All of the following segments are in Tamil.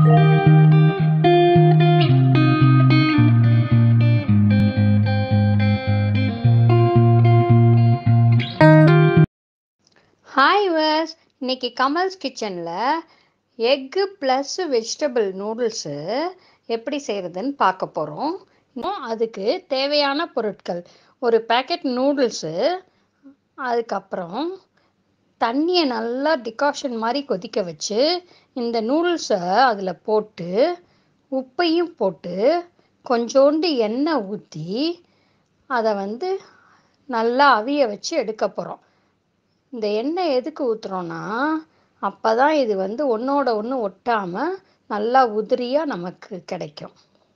ஹாய் வர்ஸ் இன்னைக்கு கமல்ஸ் கிச்சனில் எக்கு ப்ளஸ் வெஜிடபிள் நூடுல்ஸு எப்படி செய்கிறதுன்னு பார்க்க போகிறோம் இன்னும் அதுக்கு தேவையான பொருட்கள் ஒரு பேக்கெட் நூடுல்ஸு அதுக்கப்புறம் தண்ணியை நல்லா டிகாஷன் மாதிரி கொதிக்க வச்சு இந்த நூடுல்ஸை அதில் போட்டு உப்பையும் போட்டு கொஞ்சோண்டு எண்ணெய் ஊற்றி அதை வந்து நல்லா அவிய வச்சு எடுக்க போகிறோம் இந்த எண்ணெய் எதுக்கு ஊற்றுறோன்னா அப்போ தான் இது வந்து ஒன்றோட ஒன்று ஒட்டாமல் நல்லா உதிரியாக நமக்கு கிடைக்கும்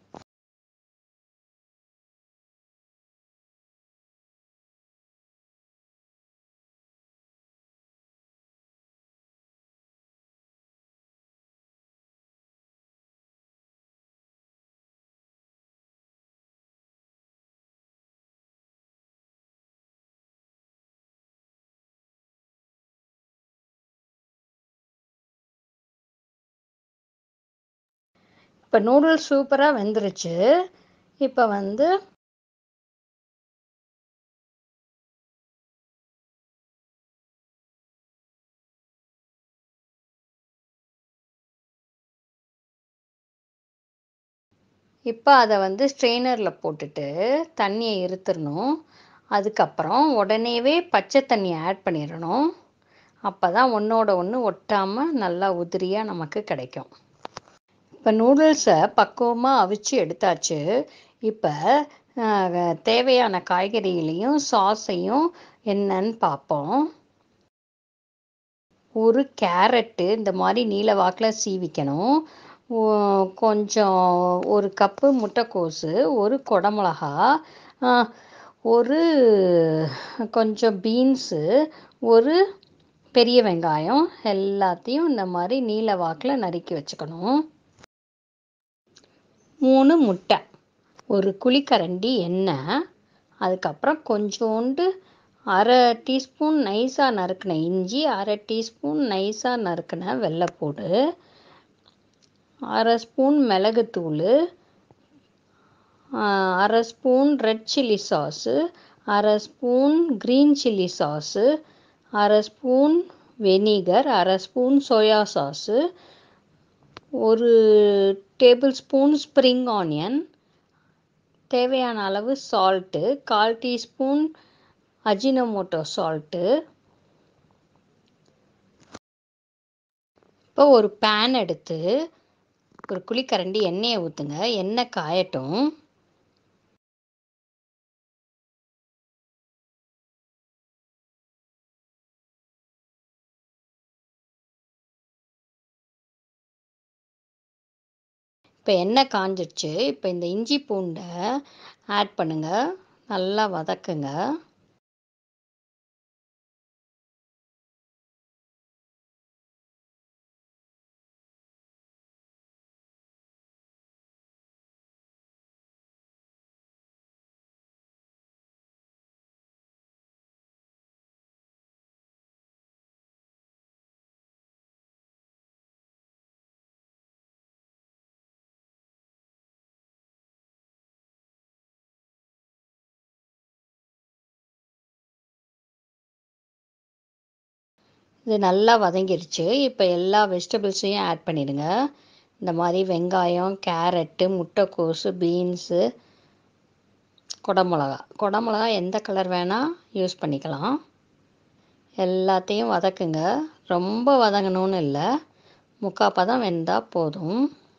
இப்போ நூடுல்ஸ் சூப்பராக வெந்துருச்சு இப்போ வந்து இப்போ அதை வந்து ஸ்ட்ரெயினரில் போட்டுட்டு தண்ணியை இருத்துடணும் அதுக்கப்புறம் உடனேவே பச்சை தண்ணியை ஆட் பண்ணிடணும் அப்போ தான் ஒன்றோட ஒன்று ஒட்டாமல் நல்லா உதிரியாக நமக்கு கிடைக்கும் இப்போ நூடுல்ஸை பக்குவமாக அவிச்சு எடுத்தாச்சு இப்போ தேவையான காய்கறிகளையும் சாஸையும் என்னன்னு பார்ப்போம் ஒரு கேரட்டு இந்த மாதிரி நீல வாக்கில் சீவிக்கணும் கொஞ்சம் ஒரு கப்பு முட்டைக்கோசு ஒரு குடமிளகா ஒரு கொஞ்சம் பீன்ஸு ஒரு பெரிய வெங்காயம் எல்லாத்தையும் இந்த மாதிரி நீல வாக்கில் நறுக்கி வச்சுக்கணும் மூணு முட்டை ஒரு குழிக்கரண்டி எண்ணெய் அதுக்கப்புறம் கொஞ்சோண்டு அரை டீஸ்பூன் நைஸாக நறுக்கின இஞ்சி அரை டீஸ்பூன் நைஸாக நறுக்கின வெள்ளைப்பூடு அரை ஸ்பூன் மிளகுத்தூள் அரை ஸ்பூன் ரெட் சில்லி சாஸு அரை ஸ்பூன் க்ரீன் சில்லி சாஸு அரை ஸ்பூன் வெனிகர் அரை ஸ்பூன் சோயா சாஸு ஒரு டேபிள் ஸ்பூன் ஸ்ப்ரிங் ஆனியன் தேவையான அளவு சால்ட்டு கால் டீஸ்பூன் அஜினமோட்டோ சால்ட்டு இப்போ ஒரு பேன் எடுத்து ஒரு குழிக்கரண்டி எண்ணெயை ஊற்றுங்க எண்ணெய் காயட்டும் இப்போ எண்ணெய் காஞ்சிடுச்சு இப்போ இந்த இஞ்சி பூண்டை ஆட் பண்ணுங்கள் நல்லா வதக்குங்க இது நல்லா வதங்கிருச்சு இப்போ எல்லா வெஜிடபிள்ஸையும் ஆட் பண்ணிடுங்க இந்த மாதிரி வெங்காயம் கேரட்டு முட்டைக்கோசு பீன்ஸு குடமிளகா குடமிளகா எந்த கலர் வேணால் யூஸ் பண்ணிக்கலாம் எல்லாத்தையும் வதக்குங்க ரொம்ப வதங்கணும்னு இல்லை முக்கால் பதம் வெந்தால் போதும்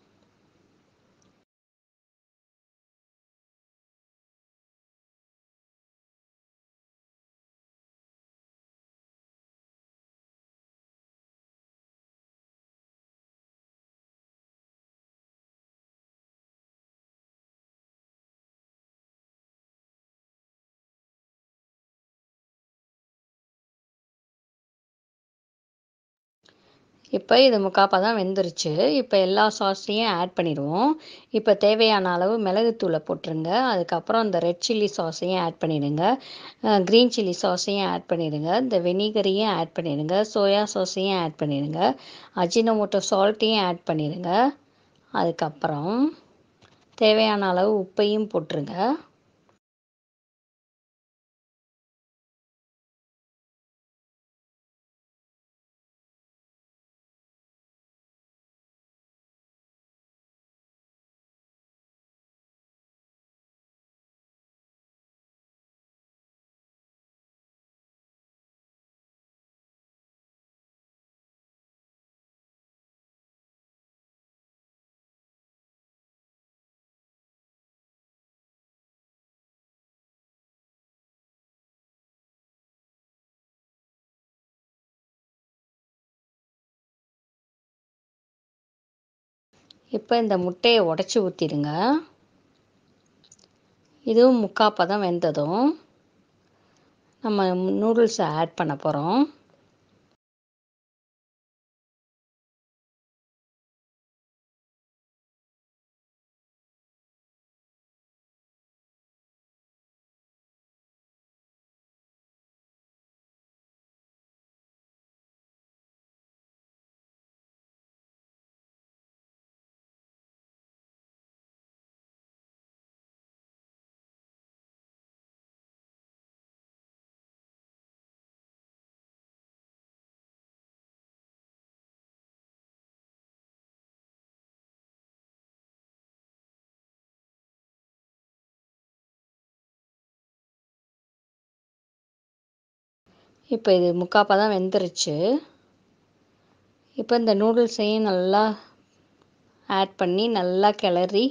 இப்போ இது முக்காப்பா தான் வெந்துருச்சு இப்போ எல்லா சாஸையும் ஆட் பண்ணிடுவோம் இப்போ தேவையான அளவு மிளகுத்தூளை போட்டுருங்க அதுக்கப்புறம் இந்த ரெட் சில்லி சாஸையும் ஆட் பண்ணிடுங்க க்ரீன் சில்லி சாஸையும் ஆட் பண்ணிடுங்க இந்த வெனிகரையும் ஆட் பண்ணிடுங்க சோயா சாஸையும் ஆட் பண்ணிடுங்க அஜினமோட்டோ சால்ட்டையும் ஆட் பண்ணிடுங்க அதுக்கப்புறம் தேவையான அளவு உப்பையும் போட்டுருங்க இப்போ இந்த முட்டையை உடச்சி ஊற்றிடுங்க இதுவும் முக்கால் பதம் வெந்ததும் நம்ம நூடுல்ஸை ஆட் பண்ண போகிறோம் இப்போ இது முக்கால் பதம் வெந்துருச்சு இப்போ இந்த நூடுல்ஸையும் நல்லா ஆட் பண்ணி நல்லா கிளறி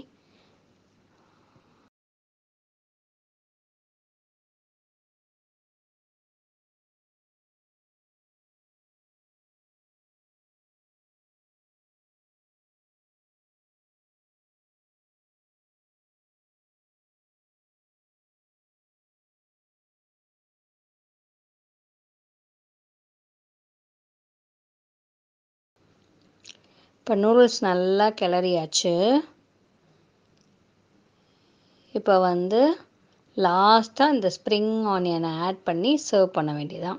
இப்போ நூடுல்ஸ் நல்லா கிளறியாச்சு இப்போ வந்து லாஸ்ட்டாக இந்த ஸ்ப்ரிங் ஆனியனை ஆட் பண்ணி சர்வ் பண்ண வேண்டியதான்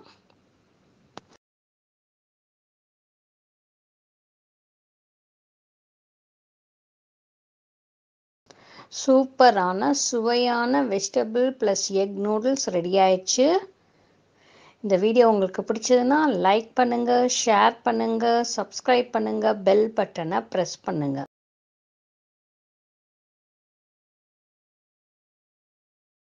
சூப்பரான சுவையான vegetable plus egg noodles ready ஆயிடுச்சு இந்த வீடியோ உங்களுக்கு பிடிச்சதுன்னா லைக் பண்ணுங்கள் ஷேர் பண்ணுங்கள் சப்ஸ்கிரைப் பண்ணுங்கள் பெல் பட்டனை ப்ரெஸ் பண்ணுங்கள்